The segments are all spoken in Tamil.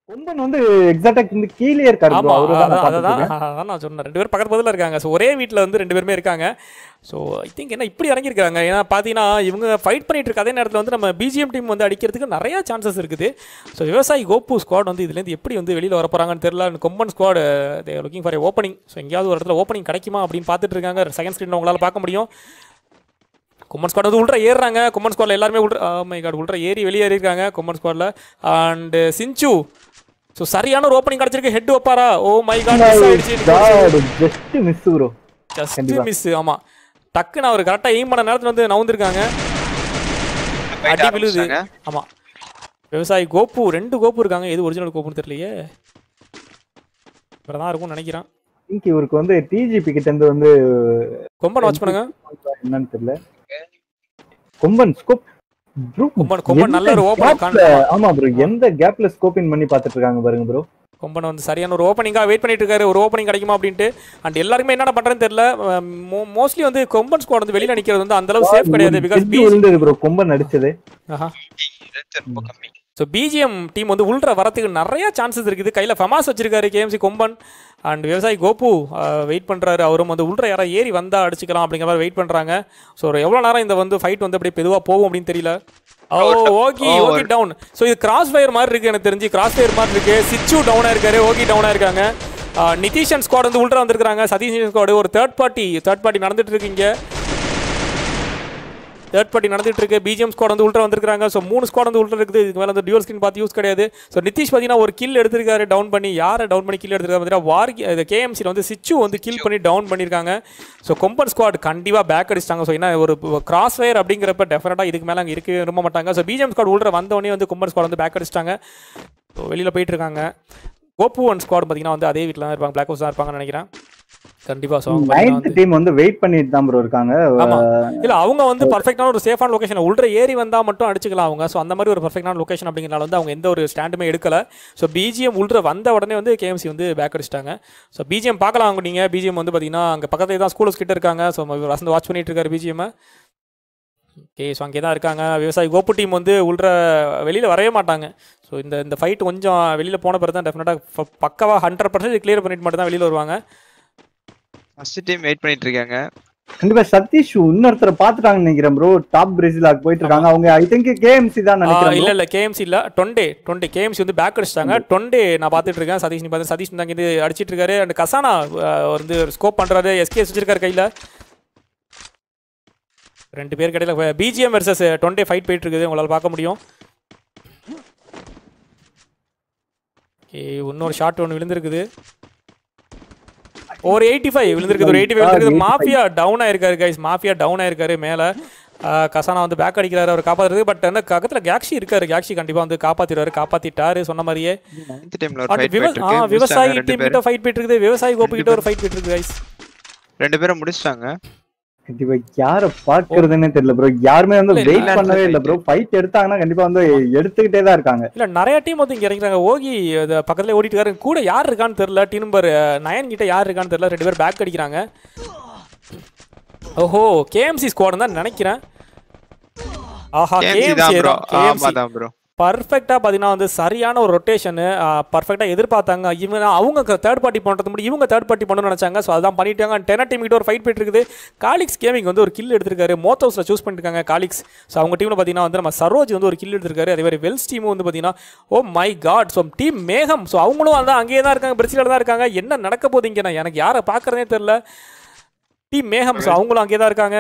கொம்பன் வந்து எக்ஸாக்டா இந்த கீழே இருக்காரு ஆமா bro. அவரை தான் நான் அதான் அதான் பார்த்திருக்கேன். அதான் நான் சொன்னேன் ரெண்டு பேரும் பக்கத்து பக்கத்தில் இருக்காங்க ஸோ ஒரே வீட்டில் வந்து ரெண்டு பேருமே இருக்காங்க ஸோ ஐ திங்க் என்ன இப்படி இறங்கியிருக்காங்க ஏன்னா பார்த்தீங்கன்னா இவங்க ஃபைட் பண்ணிட்டு இருக்க அதே நேரத்தில் வந்து நம்ம பிஜிஎம் டீம் வந்து அடிக்கிறதுக்கு நிறைய சான்சஸ் இருக்குது ஸோ விவசாயி கோப்பு ஸ்குவாட் வந்து இதுலேருந்து எப்படி வந்து வெளியில் வர போகிறாங்கன்னு தெரியல Komban squad they looking for opening so எங்கேயாவது ஒரு இடத்துல ஓப்பனிங் கிடைக்குமா அப்படின்னு பார்த்துட்டு இருக்காங்க செகண்ட் ஸ்க்ரீன் உங்களால் பார்க்க முடியும் கும்மன் ஸ்குவாட் வந்து உள்ற ஏறுறாங்க கும்மன் ஸ்குவாட்ல எல்லாருமே உள்ற மை காட் உள்ற ஏறி வெளியேறி இருக்காங்க கும்மன் ஸ்குவாட்ல அண்ட் சிஞ்சு ஸோ சரியான ஒரு ஓப்பனிங் கிடச்சிருக்கு ஹெட் வைப்பாரா ஓ மை காட் மிஸ் ஆயிடுச்சு God, just miss bro. Just கண்டிப்பா. மிஸ் ஆமா டக்குன்னு அவர் கரெக்டாக எய்ம் பண்ண நேரத்தில் வந்து நவுந்திருக்காங்க அடி விழுது ஆமா விவசாயி கோப்பு ரெண்டு கோப்பு இருக்காங்க எது ஒரிஜினல் கோப்புன்னு தெரியலையே இவரை தான் இருக்கும்னு நினைக்கிறேன் I think இவருக்கு வந்து டிஜிபி கிட்ட இருந்து வந்து கொம்பன் வாட்ச் பண்ணுங்க என்னன்னு தெரியல கொம்பன் ஸ்கோப் ப்ரோ கொம்பன் கொம்பன் நல்ல ஒரு ஓப்பனிங் காண ஆமா ப்ரோ எந்த கேப்ல ஸ்கோப்பிங் பண்ணி பாத்துட்டு இருக்காங்க பாருங்க ப்ரோ கொம்பன் வந்து சரியான ஒரு ஓப்பனிங்காக வெயிட் பண்ணிட்டு இருக்காரு ஒரு ஓப்பனிங் கிடைக்குமா அப்படின்ட்டு அண்ட் எல்லாருமே என்னென்ன பண்றேன்னு தெரியல மோஸ்ட்லி வந்து கொம்பன் ஸ்குவாட் வந்து வெளியில நிக்கிறது வந்து அந்த அளவு சேஃப் கிடையாது பிகாஸ் பி விழுந்தது ப்ரோ கொம்பன் அடிச்சது ஆஹா ரொம்ப கம்மி ஸோ பிஜிஎம் டீம் வந்து உள்ற வரத்துக்கு நிறைய சான்சஸ் இருக்குது கையில் ஃபமாஸ் வச்சிருக்காரு கேஎம்சி கொம்பன் அண்ட் விவசாயி கோபு வெயிட் பண்ணுறாரு அவரும் வந்து உள்ற யாராவது ஏறி வந்தால் அடிச்சுக்கலாம் அப்படிங்கிற மாதிரி வெயிட் பண்ணுறாங்க ஸோ எவ்வளோ நேரம் இந்த வந்து ஃபைட் வந்து அப்படியே மெதுவாக போகும் அப்படின்னு தெரியல oh Oggy Oh, Oggy down so இது கிராஸ் ஃபயர் மாதிரி இருக்கு எனக்கு தெரிஞ்சு கிராஸ் ஃபயர் மாதிரி இருக்கு சிச்சு டவுனாக இருக்காரு ஓகி டவுனாக இருக்காங்க ஆஹ் நிதிஷன் ஸ்குவாட் வந்து உள்ற வந்திருக்காங்க சதீஷ் ஸ்குவாடு ஒரு தேர்ட் பார்ட்டி தேர்ட் பார்ட்டி நடந்துட்டு இருக்கு இங்க தேர்ட் பார்ட்டி நடந்துட்டு இருக்கு பிஜிஎம் ஸ்குவாட் வந்து உள்ள வந்திருக்காங்க ஸோ மூணு ஸ்குவாட் வந்து உள்ள இருக்குது இதுக்கு மேலே வந்து டியூல் ஸ்கின் பார்த்து யூஸ் கிடையாது ஸோ நிதிஷ் பார்த்தீங்கன்னா ஒரு கில் எடுத்திருக்காரு டவுன் பண்ணி யாரை டவுன் பண்ணி கில் எடுத்திருக்காரு பார்த்தீங்கன்னா வார் இந்த கேஎம்சியில் வந்து சிச்சு வந்து கில் பண்ணி டவுன் பண்ணியிருக்காங்க ஸோ கொம்பன் ஸ்குவாட் கண்டிப்பாக பேக் அடிச்சிட்டாங்க ஸோ என்ன ஒரு கிராஸ் ஃபயர் அப்படிங்கிறப்ப டெஃபினட்டாக இதுக்கு மேலே அங்கே இருக்க விரும்ப மாட்டாங்க ஸோ பிஜிஎம் ஸ்குவாட் உள்ள வந்தவொடனே வந்து கொம்பன் ஸ்குவாட் வந்து பேக் அடிச்சிட்டாங்க ஸோ வெளியில் போயிட்டு இருக்காங்க கோப்பு ஒன் ஸ்குவாட் பார்த்தீங்கன்னா வந்து அதே வீட்டில் தான் இருப்பாங்க பிளாக் ஹவுஸ் தான் இருப்பாங்கன்னு நினைக்கிறேன் கண்டிப்பாக ஸோ அவங்க பார்த்தீங்கன்னா நைன்த் டீம் வந்து வெயிட் பண்ணிட்டு தான் ப்ரோ இருக்காங்க ஆமா இல்ல அவங்க வந்து பர்ஃபெக்டான ஒரு சேஃபான லொகேஷன் உள்ள ஏறி வந்தா மட்டும் அடிச்சுக்கலாம் அவங்க ஸோ அந்த மாதிரி ஒரு பர்ஃபெக்டான லொகேஷன் அப்படிங்கிறனால வந்து அவங்க எந்த ஒரு ஸ்டாண்டுமே எடுக்கல ஸோ பிஜிஎம் உள்ள வந்த உடனே வந்து கேஎம்சி வந்து பேக் அடிச்சிட்டாங்க ஸோ பிஜிஎம் பார்க்கலாம் அவங்க நீங்க பிஜிஎம் வந்து பாத்தீங்கன்னா அங்க பக்கத்துல தான் ஸ்கூல்ஸ் கிட்ட இருக்காங்க ஸோ வசந்து வாட்ச் பண்ணிட்டு இருக்காரு பிஜிஎம் ஓகே ஸோ அங்கே தான் இருக்காங்க விவசாயி கோப்பு டீம் வந்து உள்ள வெளியில் வரவே மாட்டாங்க ஸோ இந்த இந்த ஃபைட் கொஞ்சம் வெளியில் போன பிறகு தான் டெஃபினட்டாக பக்கவா ஹண்ட்ரட் பர்சன்ட் கிளியர் பண்ணிட்டு மட்டும் தான் வெளியில் வருவாங்க ஃபர்ஸ்ட் டீம் வெயிட் பண்ணிட்டு இருக்காங்க கண்டிப்பா சதீஷ் இன்னொருத்தரை பாத்துட்டாங்கன்னு நினைக்கிறேன் ப்ரோ டாப் பிரேசிலாக்கு போயிட்டு இருக்காங்க அவங்க ஐ திங்க் கேஎம்சி தான் ஆ, நினைக்கிறேன் இல்ல bro. இல்ல கேஎம்சி இல்ல டொண்டே டொண்டே கேஎம்சி வந்து பேக் அடிச்சிட்டாங்க டொண்டே நான் பார்த்துட்டு இருக்கேன் சதீஷ் நீ பார்த்து சதீஷ் தான் இருந்து அடிச்சிட்டு இருக்காரு அண்ட் கசானா ஆ, வந்து ஸ்கோப் பண்றாரு எஸ்கேஎஸ் வச்சிருக்காரு கையில ரெண்டு பேர் கடையில் பிஜிஎம் வெர்சஸ் டொண்டே ஃபைட் போயிட்டு இருக்குது உங்களால் பார்க்க முடியும் ஓகே இன்னொரு ஷாட் ஒன்று விழுந்திருக்குது ஒரு எயிட்டி ஃபைவ் விழுந்திருக்குது ஒரு எயிட்டி ஃபைவ் விழுந்திருக்குது மாஃபியா டவுன் ஆயிருக்காரு கைஸ் மாஃபியா டவுன் ஆயிருக்காரு மேலே கசானா வந்து பேக் அடிக்கிறாரு அவர் காப்பாத்துறது பட் அந்த பக்கத்தில் கேக்ஷி இருக்காரு கேக்ஷி கண்டிப்பாக வந்து காப்பாத்திடுவாரு காப்பாத்திட்டாரு சொன்ன மாதிரியே நைன்த் டீம்ல ஒரு And ஃபைட் விவ- போயிட்டு ஆ, இருக்கு விவசாயி முடிச்சிட்டாங்க ரெண்டு டீம் பேரும் கிட்ட ஃபைட் போயிட்டு இருக்குது விவசாயி கோப்பு கிட்ட ஒரு ஃபைட் போயிட்டு இருக்கு கைஸ் ரெண்டு பேரும் முடிச்சிட்டாங்க கண்டிப்பா யார பாக்குறதுன்னே தெரியல ப்ரோ யாருமே வந்து இல்ல, வெயிட் இல்ல, பண்ணவே இல்ல ப்ரோ ஃபைட் எடுத்தாங்கன்னா கண்டிப்பா வந்து எடுத்துக்கிட்டே தான் இருக்காங்க இல்ல நிறைய டீம் வந்து இங்க இறங்குறாங்க ஓகி அது பக்கத்துல ஓடிட்டு இருக்காரு கூட யார் இருக்கான்னு தெரியல டீம் நம்பர் நயன் கிட்ட யார் இருக்கான்னு தெரியல ரெண்டு பேர் பேக் அடிக்கிறாங்க ஓஹோ கேஎம்சி ஸ்குவாட் தான் நினைக்கிறேன் ஆஹா கேஎம்சி கேஎம்சி தான் ப்ரோ தான் ஆமா கேஎம்சி தான் ப்ரோ பர்ஃபெக்டாக பார்த்தீங்கன்னா வந்து சரியான ஒரு ரொட்டேஷனு பர்ஃபெக்டாக எதிர்பார்த்தாங்க இவங்க அவங்க தேர்ட் பார்ட்டி பண்ணுறது முடியும் இவங்க தேர்ட் பார்ட்டி பண்ணணும்னு நினச்சாங்க ஸோ அதான் பண்ணிட்டாங்க டென டீம் கிட்ட ஒரு ஃபைட் போயிட்டு இருக்குது காலிக்ஸ் கேமிங் வந்து ஒரு கில் எடுத்திருக்காரு மோத்தோஸில் சூஸ் பண்ணிருக்காங்க காலிக்ஸ் ஸோ அவங்க டீமில் பார்த்தீங்கன்னா வந்து நம்ம சரோஜ் வந்து ஒரு கில் எடுத்திருக்காரு அதே மாதிரி வெல்ஸ் டீமும் வந்து பார்த்தீங்கன்னா oh my god so team Megam so அவங்களும் அதான் அங்கேயே தான் இருக்காங்க பிரசிலில் தான் இருக்காங்க என்ன நடக்க போகுது இங்கே நான் எனக்கு யாரை பார்க்குறதே தெரில டீம் மேகம் ஸோ அவங்களும் அங்கேயே தான் இருக்காங்க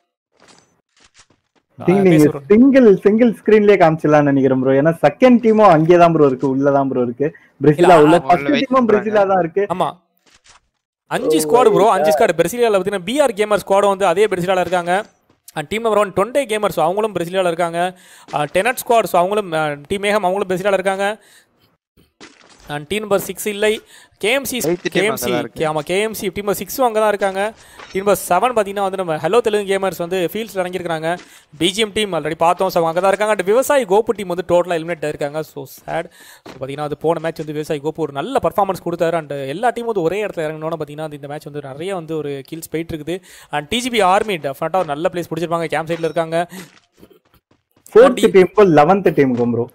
திங்க் ஆ, நீங்க பேசுறோம். சிங்கிள் சிங்கிள் ஸ்கிரீன்லயே காமிச்சிடலாம்னு நினைக்கிறேன் ப்ரோ ஏன்னா செகண்ட் டீமும் அங்கேயே தான் ப்ரோ இருக்கு உள்ளதான் ப்ரோ இருக்கு பிரேசிலா இல்ல, உள்ள அவங்க ஃபர்ஸ்ட் wait டீமும் பண்றாங்க. பிரேசிலா தான் இருக்கு ஆமா அஞ்சு ஸ்குவாடு ப்ரோ அஞ்சு ஸ்குவாடு பிரசிலியாவில் பார்த்தீங்கன்னா பிஆர் கேமர் ஸ்குவாடும் வந்து அதே பிரசிலாவில் இருக்காங்க and team number one Tonde gamers அவங்களும் பிரசிலியாவில் இருக்காங்க டெனட் ஸ்குவாட் ஸோ அவங்களும் டீம் மேகம் அவங்களும் பிரசிலியாவில் இருக்காங்க அண்ட் டீம் நம்பர் சிக்ஸ் இல்லை கேஎம்சி Eighth team கேஎம்சி அங்கதான் இருக்கு. ஆமாம் கேஎம்சி டீம் நம்பர் சிக்ஸும் அங்கே தான் இருக்காங்க டீம் நம்பர் செவன் பார்த்தீங்கன்னா வந்து நம்ம ஹலோ தெலுங்கு கேமர்ஸ் வந்து ஃபீல்ட்ஸில் இறங்கியிருக்காங்க பிஜிஎம் டீம் ஆல்ரெடி பார்த்தோம் ஸோ அங்கே தான் இருக்காங்க அண்ட் விவசாயி கோப்பு டீம் வந்து டோட்டலாக எலிமினேட் ஆயிருக்காங்க ஸோ சேட் ஸோ பார்த்தீங்கன்னா அது போன மேட்ச் வந்து விவசாயி கோப்பு ஒரு நல்ல பர்ஃபார்மன்ஸ் கொடுத்தாரு அண்ட் எல்லா டீமும் வந்து ஒரே இடத்துல இறங்கணும்னு பார்த்தீங்கன்னா இந்த மேட்ச் வந்து நிறைய வந்து ஒரு கீல்ஸ் போயிட்டு இருக்குது அண்ட் டிஜிபி ஆர்மி டெஃபினட்டாக ஒரு நல்ல பிளேஸ் பிடிச்சிருப்பாங்க கேம்ப் சைடில் இருக்காங்க ஃபோர்த் டீமுக்கும் லெவன்த் டீமுக்கும் ப்ரோ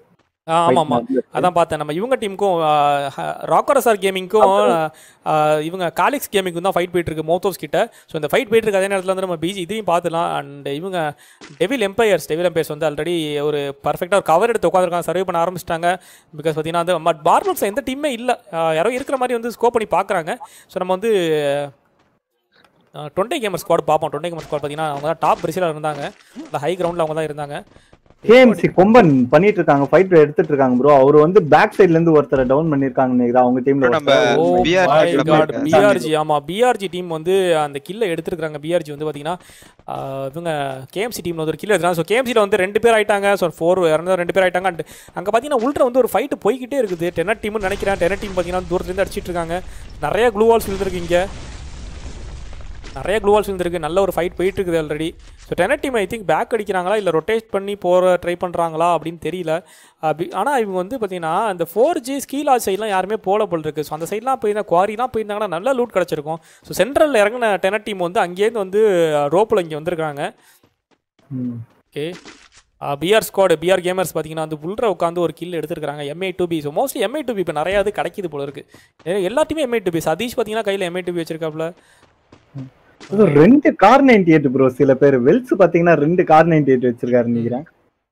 ஆ, ஆமா ஆமா அதான் பார்த்தேன் நம்ம இவங்க டீமுக்கும் ராக்கரசார் கேமிங்க்கும் இவங்க காலிக்ஸ் கேமிங்க்கும் தான் ஃபைட் போயிட்டு இருக்கு மோத்தோஸ் கிட்ட ஸோ இந்த ஃபைட் போயிட்டு இருக்க அதே நேரத்தில் வந்து நம்ம பிஜி இதையும் பார்த்துலாம் அண்ட் இவங்க டெவில் எம்பையர்ஸ் டெவில் எம்பையர்ஸ் வந்து ஆல்ரெடி ஒரு பர்ஃபெக்டாக ஒரு கவர் எடுத்து உட்காந்துருக்காங்க சர்வே பண்ண ஆரம்பிச்சிட்டாங்க பிகாஸ் பார்த்தீங்கன்னா வந்து பட் பார்பல்ஸ் எந்த டீமே இல்லை யாரோ இருக்கிற மாதிரி வந்து ஸ்கோப் பண்ணி பார்க்குறாங்க ஸோ நம்ம வந்து டுவெண்ட்டி கேமர் ஸ்குவாட் பார்ப்போம் டுவெண்ட்டி கேமர் ஸ்குவாட் பார்த்தீங்கன்னா அவங்க தான் டாப் பிரிசிலாக இருந்தாங்க இந்த ஹை கிரவுண்டில் அவங்க தான் இருந்தாங்க கேஎம்சி கொம்பன் பண்ணிட்டு இருக்காங்க ஃபைட் எடுத்துட்டு இருக்காங்க ப்ரோ அவர் வந்து பேக் சைடுல இருந்து ஒருத்தரை டவுன் பண்ணிருக்காங்க நினைக்கிறேன் அவங்க டீம்ல Bro, நம்ம ஓ BRG மை கூட காட் போயிட்டு. பிஆர்ஜி ஆமா பிஆர்ஜி டீம் வந்து அந்த கில்ல எடுத்துருக்காங்க பிஆர்ஜி வந்து பாத்தீங்கன்னா ஆஹ், இவங்க கேஎம்சி டீம்ல வந்து ஒரு கில்ல எடுத்தாங்க ஸோ கேஎம்சியில் வந்து ரெண்டு பேர் ஆயிட்டாங்க ஸோ ஃபோர் இறந்த ரெண்டு பேர் ஆயிட்டாங்க அண்ட் அங்கே பார்த்தீங்கன்னா உள்ட்ர வந்து ஒரு ஃபைட் போய்கிட்டே இருக்குது டெனர் டீம்னு நினைக்கிறேன் டெனர் டீம் பார்த்தீங்கன்னா தூரத்துலேருந்து அடிச்சிட்டு இருக்காங்க நிறைய க்ளூ வால்ஸ் விழுந்திருக்கு இங்கே நிறைய க்ளூ வால்ஸ் விழுந்திருக்கு நல்ல ஒரு ஃபைட் போயிட்டு இருக்குது already so Tenet team I think back அடிக்கிறாங்களா இல்லை ரொட்டேட் பண்ணி போகிற ட்ரை பண்ணுறாங்களா அப்படின்னு தெரியல ஆனால் இவங்க வந்து பார்த்தீங்கன்னா இந்த ஃபோர் ஜி ஸ்கீலா சைட்லாம் யாருமே போல போல் இருக்குது ஸோ அந்த சைட்லாம் போயிருந்தா குவாரிலாம் போயிருந்தாங்கன்னா நல்ல லூட் கிடச்சிருக்கும் ஸோ சென்ட்ரலில் இறங்கின டெனர் டீம் வந்து அங்கேருந்து வந்து ரோப்பில் இங்கே வந்திருக்காங்க ம். Okay BR squad BR gamers பார்த்தீங்கன்னா வந்து உள்ள உட்காந்து ஒரு கில் எடுத்துருக்காங்க MI two P so mostly MI two P இப்போ நிறையா இது கிடைக்குது போல இருக்கு ஏன்னா எல்லாத்தையுமே எம்ஐ டூ பி சதீஷ் பார்த்தீங்கன்னா கையில் எம்ஐ டூ பி வச்சிருக்காப்ல அது ரெண்டு கார் நைன்டி எயிட் ப்ரோ சில பேர் வெல்ஸ் பாத்தீங்கன்னா ரெண்டு கார் நைன்டி எயிட் வச்சிருக்காரு நினைக்கிறேன்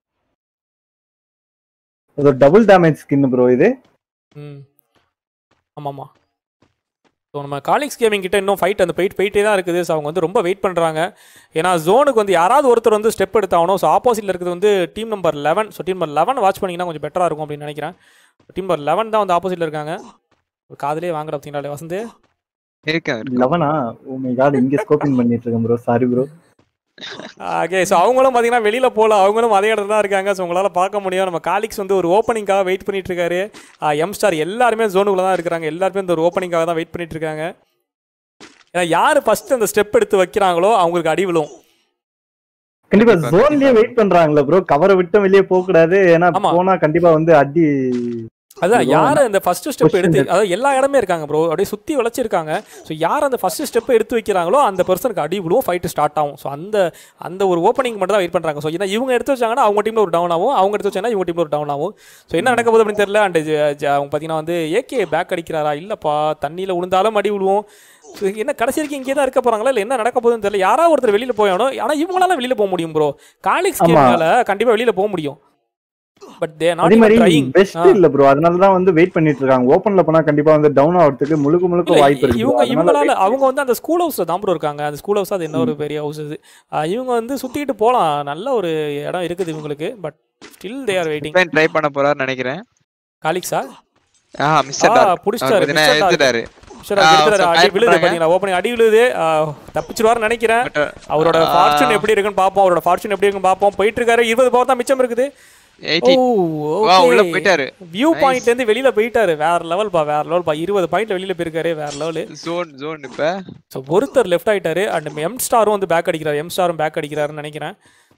அது டபுள் டேமேஜ் ஸ்கின் ப்ரோ இது ம் ஆமாம்மா ஸோ நம்ம காலிக்ஸ் கேமிங் கிட்ட இன்னும் ஃபைட் அந்த போயிட்டு போயிட்டே தான் இருக்குது ஸோ அவங்க வந்து ரொம்ப வெயிட் பண்ணுறாங்க ஏன்னா ஜோனுக்கு வந்து யாராவது ஒருத்தர் வந்து ஸ்டெப் எடுத்தாகணும் ஸோ ஆப்போசிட்டில் இருக்கிறது வந்து team number eleven so team number eleven watch பண்ணிங்கன்னா கொஞ்சம் பெட்டராக இருக்கும் அப்படின்னு நினைக்கிறேன் டீம் நம்பர் லெவன் தான் வந்து ஆப்போசிட்டில் இருக்காங்க ஒரு காதலே வாங்குற பார்த்தீங்களா வசந்து இருக்கேன் லெவனா ஓ மை காட் இங்க ஸ்கோப்பிங் பண்ணிட்டு இருக்கேன் bro sorry bro okay so அவங்களும் பார்த்தீங்கன்னா வெளியில் போகல அவங்களும் அதே இடத்துல தான் இருக்காங்க ஸோ உங்களால் பார்க்க முடியும் நம்ம காலிக்ஸ் வந்து ஒரு ஓப்பனிங்காக வெயிட் பண்ணிட்டு இருக்காரு எம் ஸ்டார் எல்லாருமே ஜோனுக்குள்ள தான் இருக்கிறாங்க எல்லாருமே இந்த ஒரு ஓப்பனிங்காக தான் வெயிட் பண்ணிட்டு இருக்காங்க ஏன்னா யார் ஃபர்ஸ்ட் அந்த ஸ்டெப் எடுத்து வைக்கிறாங்களோ அவங்களுக்கு அடி விழும் கண்டிப்பா ஜோன்லயே வெயிட் பண்றாங்களா ப்ரோ கவரை விட்டு வெளியே போக கூடாது ஏன்னா ஆமா. போனா கண்டிப்பா வந்து அடி அதான் Zone. யார் அந்த ஃபர்ஸ்ட் ஸ்டெப் Question எடுத்து that- அதாவது எல்லா இடமே இருக்காங்க ப்ரோ அப்படியே சுற்றி வளைச்சிருக்காங்க ஸோ யார் அந்த ஃபர்ஸ்ட் ஸ்டெப் எடுத்து வைக்கிறாங்களோ அந்த பர்சனுக்கு அடி விழுவும் ஃபைட்டு ஸ்டார்ட் ஆகும் ஸோ அந்த அந்த ஒரு ஓப்பனிங் மட்டும் தான் வெயிட் பண்ணுறாங்க ஸோ ஏன்னா இவங்க எடுத்து வச்சாங்கன்னா அவங்க டீமில் ஒரு டவுன் ஆகும் அவங்க எடுத்து வச்சாங்கன்னா இவங்க டீமில் ஒரு டவுன் ஆகும் ஸோ என்ன நடக்க போகுது அப்படின்னு தெரியல அண்ட் அவங்க பார்த்தீங்கன்னா வந்து ஏகே பேக் அடிக்கிறாரா இல்லைப்பா தண்ணியில் விழுந்தாலும் அடி விழுவோம் ஸோ என்ன கடைசி வரைக்கும் இங்கே தான் இருக்க போகிறாங்களா இல்லை என்ன நடக்க போகுதுன்னு தெரியல யாராவது ஒருத்தர் வெளியில் போயானோ ஆனால் இவங்களால வெளியில் போக முடியும் ப்ரோ காலிக்ஸ் ஆமா. கேம்னால கண்டிப்பாக வெளியில் போக முடியும் பட் தே அதே நாட் மாதிரி ட்ரையிங் பெஸ்ட் இல்ல ப்ரோ அதனால தான் வந்து வெயிட் பண்ணிட்டு இருக்காங்க ஓபன்ல போனா கண்டிப்பா வந்து டவுன் ஆகிறதுக்கு முழுக்க முழுக்க இல்ல, வாய்ப்பு இருக்கு இவங்க bro. அதனால இவங்களால wait அவங்க வந்து அந்த ஸ்கூல் ஹவுஸ்ல தான் ப்ரோ இருக்காங்க அந்த ஸ்கூல் ஹவுஸ் அது என்ன ஒரு பெரிய ஹவுஸ் இது ஆஹ் இவங்க வந்து சுத்திட்டு போலாம் நல்ல ஒரு இடம் இருக்குது இவங்களுக்கு but still they are waiting try பண்ண போறாருன்னு நினைக்கிறேன் காலிக்ஸா ஆ மிஸ்டர் ஆ டார்க் புடிச்சிட்டாரு அவர் பாத்தீங்கன்னா எடுத்துட்டாரு மிஸ்டர் ஆ, எடுத்துறாரு so அடி fire விழுது பண்றாங்க. பாத்தீங்களா ஓப்பனிங் அடி விழுது ஆஹ் தப்பிச்சிருவாருன்னு நினைக்கிறேன் But, அவரோட ஆ. ஃபார்ச்சூன் எப்படி இருக்குன்னு பார்ப்போம் அவரோட ஃபார்ச்சூன் எப்படி இருக்குன்னு பார்ப்போம் போயிட்டு இருக்காரு இருபது பவர் தான் மிச்சம் இருக்குது எயிட்டி வா உள்ள போயிட்டாரு வியூ Nice. பாயிண்ட்ல இருந்து வெளியில போயிட்டாரு வேற லெவல் பா வேற லெவல் பா இருபது பாயிண்ட்ல வெளியில போயிருக்காரு வேற லெவல் ஜோன் ஜோன் இப்ப ஸோ ஒருத்தர் லெஃப்ட் ஆயிட்டாரு அண்ட் எம் ஸ்டாரும் வந்து பேக் அடிக்கிறார் எம் ஸ்டாரும் பேக் அடிக்கிறாருன்னு நினைக்கிறேன்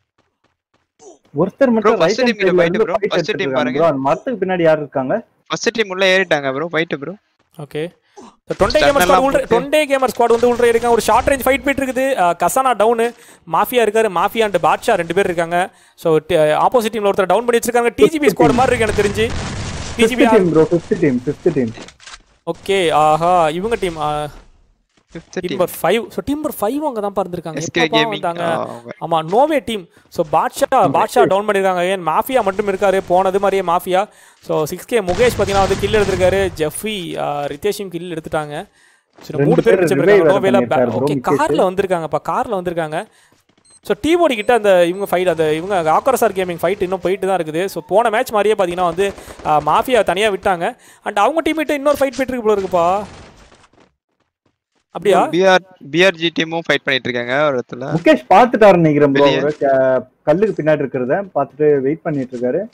ஒருத்தர் மட்டும் Bro, first ரைட் team ல fight bro. First team பாருங்க. ப்ரோ அந்த மரத்துக்கு பின்னாடி யார் இருக்காங்க ஃபர்ஸ்ட் டீம் உள்ள ஏறிட்டாங்க bro fight bro okay Tonde Stun gamer எல்லாம் ஸ்குவாட் உள்ள போட்டு. டொண்டே கேமர் ஸ்குவாட் வந்து உள்ள இருக்காங்க ஒரு ஷார்ட் ரேஞ்ச் ஃபைட் போயிட்டு இருக்குது அஹ், கசானா டவுனு மாஃபியா இருக்காரு மாஃபியா அண்ட் பாட்ஷா ரெண்டு பேர் இருக்காங்க ஸோ ஆப்போசிட் டீம்ல ஒருத்தர் டவுன் பண்ணி வச்சிருக்காங்க டிஜிபி ஸ்குவாட் மாதிரி இருக்கு எனக்கு தெரிஞ்சு TGP team bro fifth team fifth team okay ஆஹா இவங்க team fifth team team number five so team number five அங்கே தான் இருந்திருக்காங்க எஸ்கே எப்பப்பா கேமிங் வந்தாங்க ஆமா no way team so Badshah Badshah down பண்ணிருக்காங்க ஏன் மாஃபியா மட்டும் இருக்காரு போனது மாதிரியே mafia so six K Mukesh பார்த்தீங்கன்னா வந்து கில் எடுத்திருக்காரு ஜெஃபி ரித்தேஷும் கில் எடுத்துட்டாங்க சரி, ரெண்டு மூணு பேர் பேர் மிச்சம் revive இருக்காங்க வேற நோவேல பண்ணியிருக்காரு bro, ஓகே முகேஷ். கார்ல வந்திருக்காங்கப்பா கார்ல வந்திருக்காங்க ஸோ டீமோடி கிட்ட அந்த இவங்க ஃபைட் அந்த இவங்க ஆக்கரசார் கேமிங் ஃபைட் இன்னும் போயிட்டு தான் இருக்குது ஸோ போன மேட்ச் மாதிரியே பார்த்தீங்கன்னா வந்து மாஃபியா தனியாக விட்டாங்க அண்ட் அவங்க டீம்மேட்டு இன்னொரு ஃபைட் போயிட்டு இருக்கு போல இருக்குப்பா அப்படியா பிஆர் பிஆர்ஜி டீமும் ஃபைட் பண்ணிட்டு இருக்காங்க ஒரு இடத்துல முகேஷ் பாத்துட்டாரு நினைக்கிறேன் ப்ரோ வெளிய. கல்லுக்கு பின்னாடி இருக்கிறத பார்த்துட்டு வெயிட் பண்ணிட்டு இருக்காரு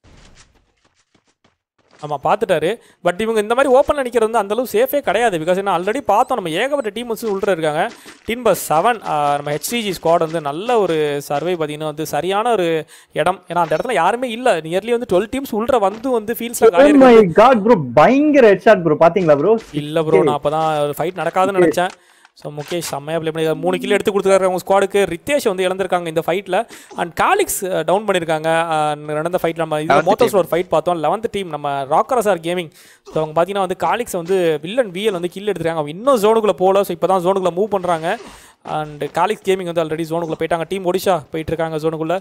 ஆமாம் பார்த்துட்டாரு பட் இவங்க இந்த மாதிரி ஓப்பனில் நிற்கிறது வந்து அந்தளவு சேஃபே கிடையாது பிகாஸ் என்ன ஆல்ரெடி பார்த்தோம் நம்ம ஏகப்பட்ட டீம் வந்து உள்ள இருக்காங்க டீம் பஸ் செவன் நம்ம ஹெச்டிஜி ஸ்குவாட் வந்து நல்ல ஒரு சர்வே பார்த்தீங்கன்னா வந்து சரியான ஒரு இடம் ஏன்னா அந்த இடத்துல யாருமே இல்லை நியர்லி வந்து டுவெல் டீம்ஸ் உள்ள வந்து வந்து ஃபீல்ட்ஸில் காலி மை காட் ப்ரோ பயங்கர ஹெட்ஷாட் ப்ரோ பாத்தீங்களா ப்ரோ இல்லை ப்ரோ நான் அப்போ தான் ஒரு ஃபைட் நடக்காதுன்னு நினச்சேன் ஸோ முகேஷ் செம்மையாக ப்ளே பண்ணி மூணு கிலோ எடுத்து கொடுத்துருக்காரு அவங்க ஸ்குவாடுக்கு ரித்தேஷ் வந்து இழந்திருக்காங்க இந்த ஃபைட்டில் அண்ட் காலிக்ஸ் டவுன் பண்ணியிருக்காங்க அஹ் நடந்த ஃபைட் நம்ம இதில் 11th மோட்டோஸில் ஒரு ஃபைட் பார்த்தோம் லெவன்த் டீம் நம்ம ராக்கரசார் கேமிங் ஸோ அவங்க பார்த்தீங்கன்னா வந்து காலிக்ஸ் வந்து வில்லன் விஎல் வந்து கில் எடுத்துருக்காங்க அவங்க இன்னும் ஜோனுக்குள்ளே போகல ஸோ இப்போ தான் ஜோனுக்குள்ளே மூவ் பண்ணுறாங்க அண்ட் காலிக்ஸ் கேமிங் வந்து ஆல்ரெடி ஜோனுக்குள்ளே போயிட்டாங்க டீம் ஒடிஷா போயிட்டு இருக்காங்க ஜோனுக்குள்ளே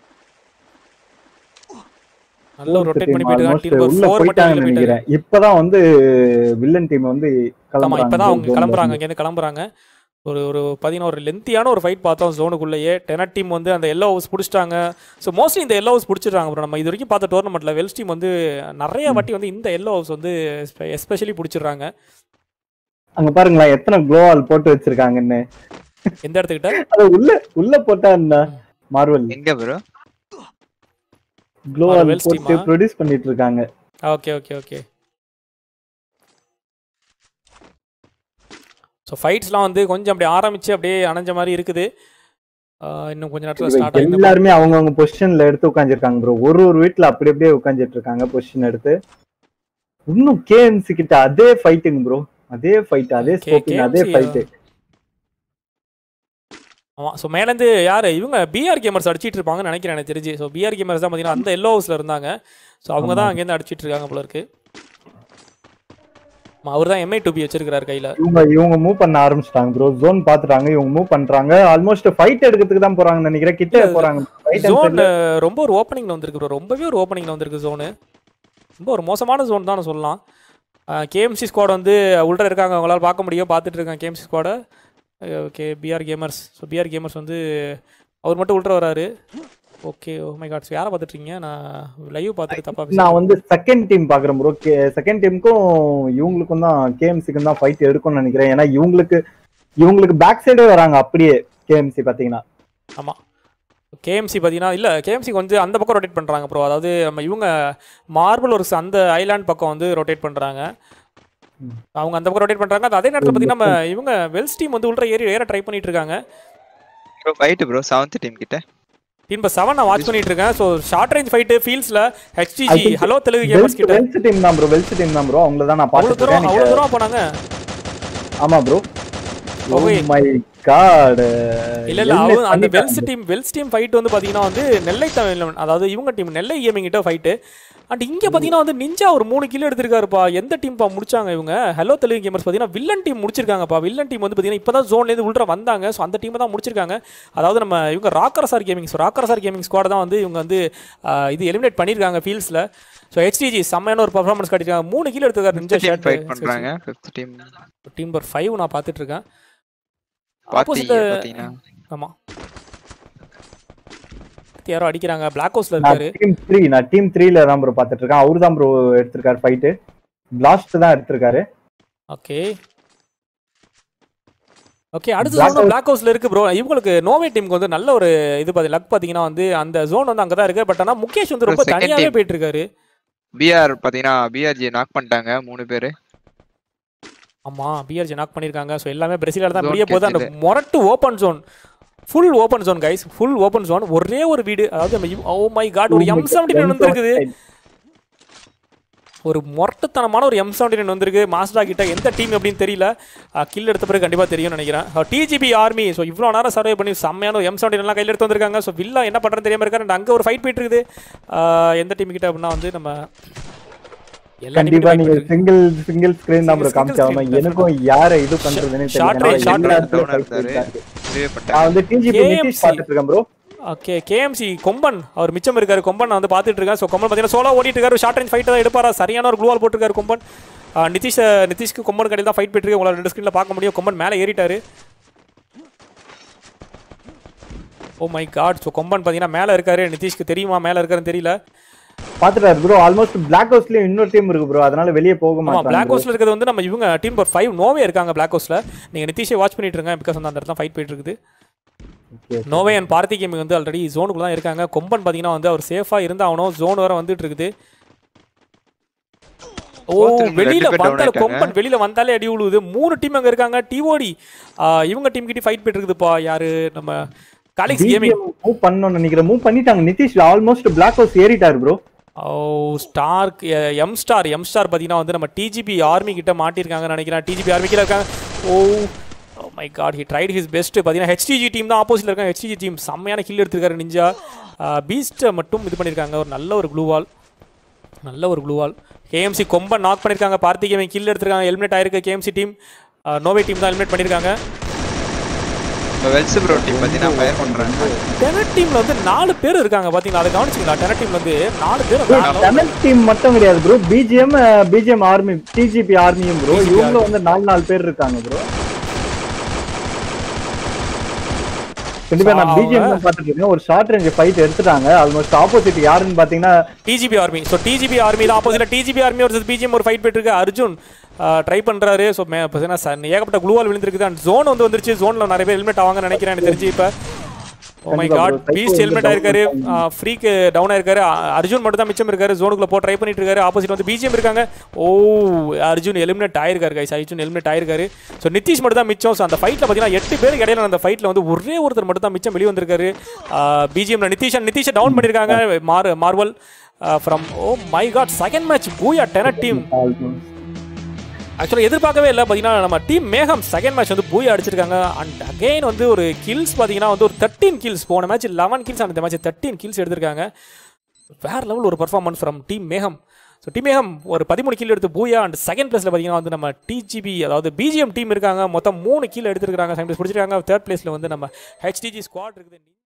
நல்ல ஒரு ரொட்டேட் பண்ணி போயிட்டு Almost டீம் உள்ள ஃபோர் மட்டும் போயிட்டாங்கன்னு வெளில போயிட்டாங்க நினைக்கிறேன் இப்பதான் வந்து வில்லன் டீம் வந்து ஆமா கிளம்புறாங்க இப்பதான் அவங்க zone ல கிளம்புறாங்க இருந்து. இங்கேருந்து கிளம்புறாங்க ஒரு ஒரு பார்த்தீங்கன்னா ஒரு லென்த்தியான ஒரு ஃபைட் பார்த்தோம் ஜோனுக்குள்ளேயே டெனட் டீம் வந்து அந்த எல்லோ ஹவுஸ் பிடிச்சிட்டாங்க ஸோ மோஸ்ட்லி இந்த எல்லோ ஹவுஸ் பிடிச்சிடுறாங்க bro. நம்ம இது வரைக்கும் பார்த்த டோர்னமெண்ட்டில் வெல்ஸ் டீம் வந்து நிறைய வாட்டி வந்து இந்த எல்லோ ஹவுஸ் வந்து எஸ்பெஷலி பிடிச்சிடுறாங்க அங்க பாருங்களேன் எத்தனை க்ளோவால் போட்டு வச்சிருக்காங்கன்னு எந்த இடத்துக்கிட்ட அது உள்ள உள்ள போட்டா என்ன மார்வல் எங்க ப்ரோ க்ளோவால் Marvels போட்டு team-ஆ? ப்ரொடியூஸ் பண்ணிட்டு இருக்காங்க ஓகே ஓகே ஓகே ஸோ ஃபைட்ஸ்லாம் வந்து கொஞ்சம் அப்படியே ஆரம்பிச்சு அப்படியே அணைஞ்ச மாதிரி இருக்குது ஆஹ் இன்னும் கொஞ்ச நேரத்தில் ஸ்டார்ட் ஆகி எல்லாருமே அவங்கவங்க பொசிஷன்ல எடுத்து உட்காந்துருக்காங்க ப்ரோ ஒரு ஒரு வீட்ல அப்படி அப்படியே உட்காந்துட்டு இருக்காங்க பொசிஷன் எடுத்து இன்னும் கேஎம்சி கிட்ட அதே ஃபைட்டுங்க ப்ரோ அதே ஃபைட் அதே Okay, ஸ்கோப்பிங் அதே KMC, ஃபைட் ஆமாம் ஸோ மேலேருந்து யார் இவங்க பிஆர் கேமர்ஸ் அடிச்சிட்டு இருப்பாங்கன்னு நினைக்கிறேன் எனக்கு தெரிஞ்சு ஸோ பிஆர் கேமர்ஸ் தான் பார்த்தீங்கன்னா அந்த எல்லோ ஹவுஸில் இருந்தாங்க ஸோ அவங்க தான் அங்கேருந்து அடிச்சிட்டு இருக்காங்க போல இருக்கு அவர் தான் எம்ஐ டூபி வச்சிருக்காரு கையில் இவங்க இவங்க மூவ் பண்ண ஆரம்பிச்சிட்டாங்க ப்ரோ ஜோன் பாத்துட்டாங்க இவங்க மூவ் பண்றாங்க ஆல்மோஸ்ட் ஃபைட் எடுக்கிறதுக்கு தான் போறாங்கன்னு நினைக்கிறேன் கிட்ட போறாங்க Fight and ஜோன் fight- ரொம்ப ஒரு ஓப்பனிங்கில் வந்திருக்கு bro. ரொம்பவே ஒரு ஓப்பனிங்கில் வந்திருக்கு ஜோனு ரொம்ப ஒரு மோசமான ஜோன் தான் சொல்லலாம் கேஎம்சி ஸ்குவாட் வந்து உள்ள இருக்காங்க அவங்களால பார்க்க முடியும் பார்த்துட்டு இருக்காங்க கேஎம்சி ஸ்குவாடை okay PR gamers so PR gamers வந்து அவர் மட்டும் உள்ள வராரு ஓகே ஓ மை காட்ஸ் யாரை பார்த்துட்டு இருக்கீங்க நான் லைவ் பார்த்துட்டு தப்பா நான் வந்து செகண்ட் டீம் பாக்குறேன் ப்ரோ செகண்ட் டீமுக்கும் இவங்களுக்கும் தான் கேஎம்சிக்கும் தான் ஃபைட் எடுக்கும்னு நினைக்கிறேன் ஏன்னா இவங்களுக்கு இவங்களுக்கு பேக் சைடே வராங்க அப்படியே கேஎம்சி பாத்தீங்கன்னா ஆமாம் கேஎம்சி பார்த்தீங்கன்னா இல்லை கேஎம்சிக்கு வந்து அந்த பக்கம் ரொட்டேட் பண்ணுறாங்க ப்ரோ அதாவது நம்ம இவங்க மார்பிள் ஒரு அந்த ஐலாண்ட் பக்கம் வந்து ரொட்டேட் பண்ணுறாங்க ம். அவங்க அந்த பக்கம் ரொட்டேட் பண்ணுறாங்க அதே நேரத்தில் பார்த்தீங்கன்னா நம்ம இவங்க வெல்ஸ் டீம் வந்து உள்ள ஏறி ஏற ட்ரை பண்ணிட்டு இருக்காங்க bro fight bro seventh team கிட்ட டீம் இப்போ செவன் நான் வாட்ச் பண்ணிட்டு இருக்கேன் ஸோ ஷார்ட் ரேஞ்ச் ஃபைட்டு ஃபீல்ட்ஸில் I HDG think hello Telugu gamers கிட்ட வெல்ஸ் டீம் தான் ப்ரோ வெல்ஸ் டீம் தான் ப்ரோ அவங்கள தான் நான் அவ்வளோ பாத்துட்டு தூரம் இருக்கேன் அவ்வளோ நீங்க- தூரம் போனாங்க ஆமா ப்ரோ Okay. மை காட் இல்ல இல்ல அவங்க அந்த Wells team Wells team fight வந்து பாத்தீங்கன்னா வந்து நெல்லை தமிழ் அதாவது இவங்க டீம் நெல்லை கேமிங் கிட்ட ஃபைட்டு அண்ட் இங்க பாத்தீங்கன்னா வந்து நிஞ்சா ஒரு மூணு கிலோ எடுத்திருக்காருப்பா எந்த டீம் பா முடிச்சாங்க இவங்க ஹலோ தெலுங்கு கேமர்ஸ் பாத்தீங்கன்னா வில்லன் டீம் முடிச்சிருக்காங்கப்பா வில்லன் டீம் வந்து பாத்தீங்கன்னா இப்பதான் ஜோன்ல இருந்து உள்ள வந்தாங்க ஸோ அந்த டீம் தான் முடிச்சிருக்காங்க அதாவது நம்ம இவங்க ராக்கரசார் கேமிங் ஸோ ராக்கரசார் கேமிங் ஸ்குவாட் தான் வந்து இவங்க வந்து ஆஹ், இது எலிமினேட் பண்ணியிருக்காங்க ஃபீல்ட்ஸ்ல ஸோ ஹெச்டிஜி செம்மையான ஒரு பர்ஃபார்மன்ஸ் காட்டிருக்காங்க மூணு கிலோ எடுத்திருக்காரு நிஞ்சா டீம் ஃபைட் ஷர்ட் பண்றாங்க fifth team team number five நான் பார்த்துட்டு இருக்கேன் பாத்தீங்க ஆப்போசிட்ல பாத்தீங்கன்னா ஆமா யாரோ அடிக்கிறாங்க பிளாக் ஹவுஸ்ல இருக்காரு டீம் த்ரீ நான் டீம் த்ரீல தான் ப்ரோ பாத்துட்டு இருக்கேன் அவரு தான் ப்ரோ எடுத்திருக்காரு ஃபைட்டு பிளாஸ்ட் தான் எடுத்திருக்காரு ஓகே ஓகே அடுத்த Black ஜோன் பிளாக் ஹவுஸ்ல இருக்கு ப்ரோ இவங்களுக்கு நோவே டீமுக்கு வந்து நல்ல ஒரு இது பாத்தி லக் பாத்தீங்கன்னா வந்து அந்த ஜோன் வந்து அங்கதான் இருக்கு பட் ஆனா முகேஷ் வந்து ரொம்ப Second தனியாவே team. போயிட்டு இருக்காரு பிஆர் பாத்தீங்கன்னா பிஆர்ஜி நாக் பண்ணிட்டாங்க மூணு பேரு ஆமா பிஆர்ஜி நாக் பண்ணிருக்காங்க ஸோ எல்லாமே பிரசிலால தான் Zone முடிய போகுது அந்த கிடைச்சது. மொரட்டு open zone full open zone guys full open zone ஒரே ஒரு வீடு அதாவது ஓ மை காட் ஒரு எம் செவன்டி வந்திருக்குது ஒரு மொரட்டுத்தனமான ஒரு எம் செவன்டி நைன் வந்திருக்கு மாஸ்டா கிட்ட எந்த டீம் அப்படின்னு தெரியல கில் எடுத்த பிறகு கண்டிப்பாக தெரியும்னு நினைக்கிறேன் டிஜிபி ஆர்மி ஸோ இவ்வளோ நேரம் சர்வே பண்ணி செம்மையான ஒரு எம் செவன்டி எல்லாம் கையில் எடுத்து வந்திருக்காங்க ஸோ வில்லா என்ன பண்ணுறதுன்னு தெரியாம இருக்காரு and அங்கே ஒரு ஃபைட் போயிட்டு இருக்குது ஆஹ் எந்த டீம் கிட்ட அப்படின்னா வந்து நம்ம எல்லா team கண்டிப்பா கிட்ட நீங்க fight போயிட்டு சிங்கிள் சிங்கிள் ஸ்கிரீன் தான் ப்ரோ Single காமிச்சாகணும் screen, எனக்கும் யாரை இது பண்றதுன்னு Short range, short தெரியல range. Down இருந்தாரு. முடிவே நான் பண்ணிட்டாங்க வந்து டிஜிபி KMC. நிதிஷ் பாத்துட்டு இருக்கேன் ப்ரோ ஓகே கேஎம்சி கொம்பன் அவர் மிச்சம் இருக்காரு கொம்பன் நான் வந்து பார்த்துட்டு இருக்கேன் ஸோ கொம்பன் பார்த்தீங்கன்னா சோலா ஓடிட்டு இருக்காரு ஷார்ட் ரேஞ்ச் ஃபைட் தான் எடுப்பாரா சரியான ஒரு க்ளூவால் போட்டிருக்காரு கொம்பன் ஆஹ் நிதிஷ் நிதிஷ்க்கு கொம்பன் கடையில் தான் ஃபைட் போயிட்டு உங்களால் ரெண்டு ஸ்க்ரீனில் பார்க்க முடியும் கொம்பன் மேலே ஏறிட்டாரு oh my god so Komban பார்த்தீங்கன்னா மேலே இருக்காரு நிதிஷ்க்கு தெரியுமா மேலே இருக்காருன்னு தெரியல பாத்துட்டாரு ப்ரோ ஆல்மோஸ்ட் பிளாக் ஹவுஸ்லயும் இன்னொரு டீம் இருக்கு ப்ரோ அதனால வெளியே போக ஆமா பிளாக் மாட்டாங்க ஹவுஸ்ல இருக்கிறது வந்து நம்ம இவங்க டீம் நம்பர் ஃபைவ் நோவே இருக்காங்க பிளாக் ஹவுஸ்ல நீங்க நிதிஷை வாட்ச் பண்ணிட்டு இருங்க பிகாஸ் அந்த இடத்துல ஃபைட் போயிட்டு இருக்குது Okay. No way and Parthi gaming வந்து ஆல்ரெடி ஜோனுக்குள்ள தான் இருக்காங்க கொம்பன் பார்த்தீங்கன்னா வந்து அவர் சேஃபாக இருந்தாகணும் ஜோன் வர வந்துட்டு இருக்குது ஓ Fourth team வெளியில ரெண்டு பேர் down வந்தால ஆயிட்டாங்க. கொம்பன் வெளியில வந்தாலே அடி உழுவுது மூணு டீம் அங்க இருக்காங்க டிஓடி இவங்க டீம் கிட்ட ஃபைட் போயிட்டு இருக்குதுப்பா யாரு நம்ம காலிக்ஸ் கேமிங் மூவ் பண்ணணும்னு நினைக்கிறேன் மூவ் பண்ணிட்டாங்க நிதிஷ் ஆல்மோஸ்ட் பிளாக் ஹவுஸ் ஏறிட்டாரு bro oh Stark M star M star பார்த்தீங்கன்னா வந்து நம்ம டிஜிபி ஆர்மி கிட்ட மாட்டிருக்காங்கன்னு நினைக்கிறேன் டிஜிபி ஆர்மி கீழே இருக்காங்க oh my god he tried his best பார்த்தீங்கன்னா ஹெச்டிஜி டீம் தான் ஆப்போசிட்ல இருக்காங்க ஹெச்டிஜி டீம் செம்மையான கில் எடுத்திருக்காரு நிஞ்சா பீஸ்ட்டை மட்டும் இது பண்ணியிருக்காங்க ஒரு நல்ல ஒரு ப்ளூ வால் நல்ல ஒரு ப்ளூ வால் கேஎம்சி கொம்ப நாக் பண்ணியிருக்காங்க பார்த்திகேவன் கில் எடுத்திருக்காங்க எலிமினேட் ஆயிருக்கு கேஎம்சி டீம் நோவே டீம் தான் எலிமினேட் பண்ணியிருக்காங்க இப்போ வெல்ஸ் ப்ரோ டீம் பார்த்தீங்கன்னா ஃபயர் பண்ணுறாங்க டெனட் டீம்ல வந்து நாலு பேர் இருக்காங்க பாத்தீங்களா அதை கவனிச்சிங்களா டெனட் டீம்ல வந்து நாலு பேர் இருக்காங்க. டெனட் டீம் மட்டும் கிடையாது bro BGM BGM army TGP ஆர்மியும் ப்ரோ TGP இவங்க வந்து நாலு நாலு பேர் இருக்காங்க ப்ரோ கண்டிப்பா நான் So, பிஜிஎம் தான் பார்த்துட்டு இருக்கேன் ஒரு ஷார்ட் ரேஞ்ச் ஃபைட் எடுத்துட்டாங்க ஆல்மோஸ்ட் ஆப்போசிட் யாருன்னு பாத்தீங்கன்னா TGP army so TGP army தான் ஆப்போசிட்ல டிஜிபி ஆர்மி ஒரு பிஜிஎம் ஒரு ஃபைட் போயிட்டு இருக்கு அர்ஜுன் ட்ரை பண்றாரு ஸோ மே பார்த்தீங்கன்னா ச- ஏகப்பட்ட குளுவால் விழுந்திருக்குது அண்ட் ஜோன் வந்து வந்துருச்சு ஜோன்ல நிறைய பேர் ஹெல்மெட் ஆவாங்க நினைக்கிறேன் எனக்கு தெரிஞ்சு இப்போ ஓ மை கண்டிப்பா காட் bro. Psycho பீஸ்ட் வந்து ஹெல்மெட் down ஆயிருக்காரு பண்ணிட்டாங்க. ஃப்ரீக்கு டவுன் ஆயிருக்காரு அ- அர்ஜுன் மட்டும் தான் மிச்சம் இருக்காரு ஜோனுக்குள்ள போ ட்ரை பண்ணிட்டு இருக்காரு ஆப்போசிட் வந்து பிஜிஎம் இருக்காங்க ஓ அர்ஜுன் எலிமினேட் ஆயிருக்காரு கைஸ் அர்ஜுன் எலிமினேட் ஆயிருக்காரு ஸோ நிதிஷ் மட்டும் தான் மிச்சம் ஸோ அந்த ஃபைட்டில் பார்த்தீங்கன்னா எட்டு பேருக்கு இடையில அந்த ஃபைட்டில் வந்து ஒரே ஒருத்தர் மட்டும் தான் மிச்சம் வெளியே வந்திருக்காரு பிஜிஎம்ல நிதிஷ் நிதிஷை டவுன் பண்ணியிருக்காங்க மார் Marvel from oh my god second match booyah Tenet team ஆக்சுவலாக எதிர்பார்க்கவே இல்லை பார்த்தீங்கன்னா நம்ம டீம் மேகம் செகண்ட் மேட்ச் வந்து பூயா அடிச்சிருக்காங்க அண்ட் அகைன் வந்து ஒரு கில்ஸ் பார்த்தீங்கன்னா வந்து ஒரு தேர்ட்டீன் கில்ஸ் போன மேட்ச் லெவன் கில்ஸ் அந்த மேட்ச் தேர்ட்டீன் கில்ஸ் எடுத்திருக்காங்க வேற லெவல் ஒரு performance from team Megam so team Megam ஒரு பதிமூணு கில் எடுத்து பூயா அண்ட் செகண்ட் பிளேஸில் பார்த்தீங்கன்னா வந்து நம்ம டிஜிபி அதாவது பிஜிஎம் டீம் இருக்காங்க மொத்தம் மூணு கீழே எடுத்திருக்காங்க செகண்ட் பிளேஸ் பிடிச்சிருக்காங்க தேர்ட் பிளேஸில் வந்து நம்ம ஹெச்டிஜி ஸ்குவாட் இருக்குது